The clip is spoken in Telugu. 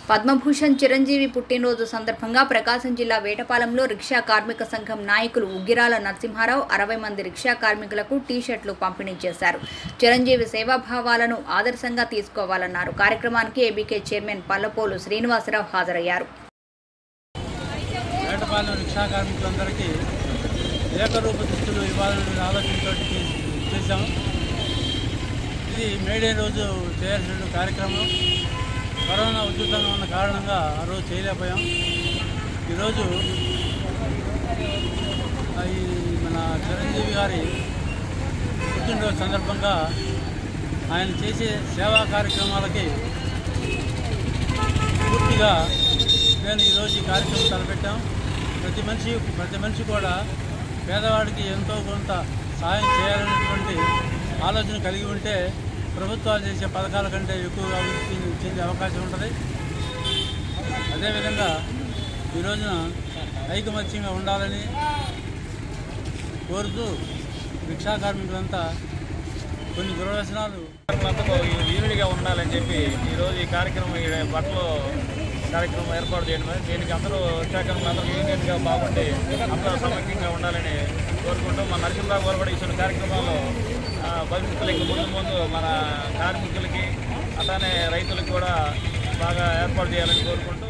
పద్మభూషణ్ చిరంజీవి పుట్టినరోజు సందర్భంగా ప్రకాశం జిల్లా వేటపాలెంలో రిక్షా కార్మిక సంఘం నాయకులు ఉగ్గిరాల నరసింహారావు అరవై మంది రిక్షా కార్మికులకు టీ షర్ట్లు పంపిణీ చేశారు చిరంజీవి సేవాభావాలను ఆదర్శంగా తీసుకోవాలన్నారు కార్యక్రమానికి ఏబీకే చైర్మన్ పల్లపోలు శ్రీనివాసరావు హాజరయ్యారు వేటపాలెం రిక్షా కార్మికులందరికీ ఏకరూప దుస్తులు ఇవ్వాలనే ఆలోచనతో చేశాం ఇది మేడే రోజు చేయాల్సిన కార్యక్రమం కరోనా ఉధృతంగా ఉన్న కారణంగా ఆ రోజు చేయలేకపోయాం ఈరోజు ఆ ఈ మన చిరంజీవి గారి పుట్టినరోజు సందర్భంగా ఆయన చేసే సేవా కార్యక్రమాలకి పూర్తిగా నేను ఈరోజు ఈ కార్యక్రమం తలపెట్టాం ప్రతి మనిషి ప్రతి మనిషి కూడా పేదవాడికి ఎంతో కొంత సాయం చేయాలనేటువంటి ఆలోచన కలిగి ఉంటే ప్రభుత్వాలు చేసే పథకాల కంటే ఎక్కువగా అభివృద్ధి చెందే అవకాశం ఉంటుంది అదేవిధంగా ఈ రోజున ఐకమత్యంగా ఉండాలని కోరుతూ రిక్షా కార్మికులంతా కొన్ని దుర్వ్యసనాలు అందరూ యూనిట్గా ఉండాలని చెప్పి ఈరోజు ఈ కార్యక్రమం ఈ బట్టలు కార్యక్రమం ఏర్పాటు చేయడం అనేది దీనికి అందరూ శాఖలు అందరూ యూనియన్గా బాగుండి అందరూ సమైక్యంగా ఉండాలని కోరుకుంటూ మన నరసింహరావు గారు కూడా ఇచ్చిన కార్యక్రమాల్లో ఆ, భవిష్యత్తులో ఇంక ముందు ముందు మన కార్మికులకి అట్లానే రైతులకు కూడా బాగా ఏర్పాటు చేయాలని కోరుకుంటూ